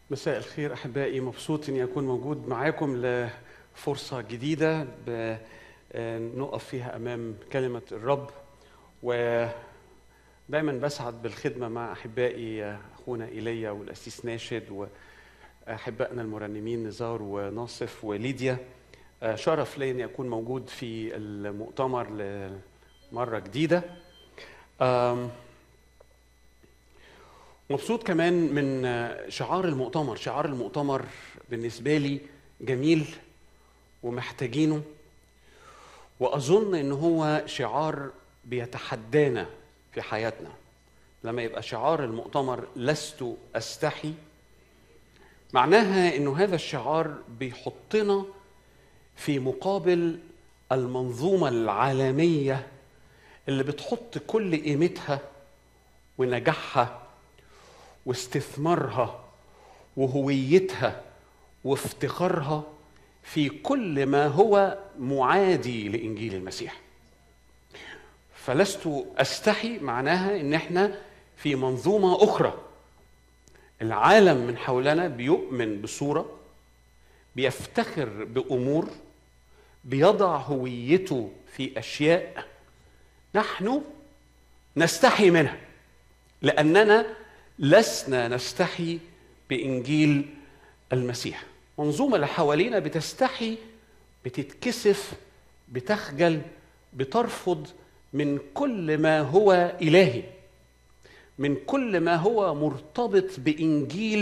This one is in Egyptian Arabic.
مساء الخير احبائي مبسوط اني اكون موجود معاكم لفرصه جديده ب- آه، نقف فيها امام كلمه الرب ودايما بسعد بالخدمه مع احبائي آه، اخونا ايليا والاسيس ناشد واحبائنا المرنمين نزار وناصف وليديا آه، شرف لي اني اكون موجود في المؤتمر لمره جديده آم، مبسوط كمان من شعار المؤتمر شعار المؤتمر بالنسبة لي جميل ومحتاجينه وأظن إن هو شعار بيتحدانا في حياتنا لما يبقى شعار المؤتمر لست أستحي معناها إنه هذا الشعار بيحطنا في مقابل المنظومة العالمية اللي بتحط كل قيمتها ونجاحها واستثمارها وهويتها وافتخارها في كل ما هو معادي لانجيل المسيح فلست استحي معناها ان احنا في منظومه اخرى العالم من حولنا بيؤمن بصوره بيفتخر بامور بيضع هويته في اشياء نحن نستحي منها لاننا لسنا نستحي بانجيل المسيح منظومه اللي حوالينا بتستحي بتتكسف بتخجل بترفض من كل ما هو الهي من كل ما هو مرتبط بانجيل